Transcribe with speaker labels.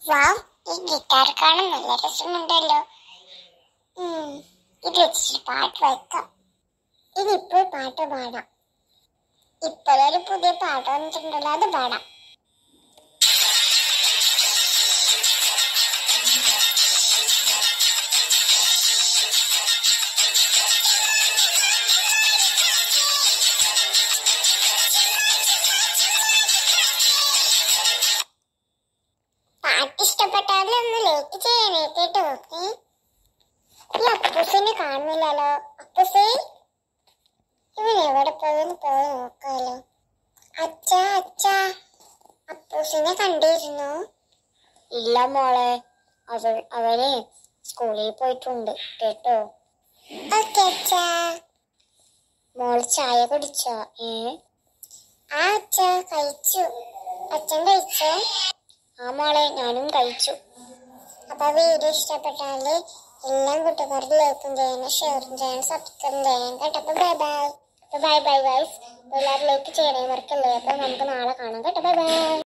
Speaker 1: വാവ് ഈ ഗിറ്റാർ കാണാൻ നല്ല രസമുണ്ടല്ലോ ഉം, ഇത് വെച്ചിട്ട് പാട്ട് വെക്കാം ഇനിയിപ്പോൾ പാട്ട് പാടാം ഇപ്പോഴൊരു പുതിയ പാട്ട് വന്നിട്ടുണ്ടല്ലോ അത് പാടാം പാട്ട് ഇഷ്ടപ്പെട്ടാലും ഒന്ന് ലൈക്ക് ചെയ്യണേ കേട്ടോ ഏ? ഈ അപ്പൂസിനെ കാണുന്നില്ലല്ലോ അപ്പൂസേ ഇവൻ എവിടെ പോയെന്ന് പോയി നോക്കാലോ അച്ഛാ അച്ഛാ അപ്പൂസിനെ കണ്ടിരുന്നു
Speaker 2: ഇല്ല മോളെ അവൾ അവന് സ്കൂളിൽ പോയിട്ടുണ്ട് കേട്ടോ
Speaker 1: ഓക്കെ അച്ഛാ
Speaker 2: മോൾ ചായ കുടിച്ചോ ഏ
Speaker 1: ആ അച്ഛാ കഴിച്ചു അച്ഛൻ കഴിച്ചോ
Speaker 2: ആ മോളെ ഞാനും കഴിച്ചു
Speaker 1: അപ്പൊ വീഡിയോ ഇഷ്ടപ്പെട്ടാല് എല്ലാം കൂട്ടുകാരുടെ ലൈക്കും ചെയ്യണം ഷെയറും ചെയ്യണം സബ്സ്ക്രൈബ് ചെയ്യണം കേട്ടോ അപ്പൊ bye bye
Speaker 2: bye bye guys എല്ലാവരും ലൈക്ക് ചെയ്യണേ മറക്കല്ലേ അപ്പൊ നമുക്ക് നാളെ കാണാം കേട്ടോ ബൈ ബൈ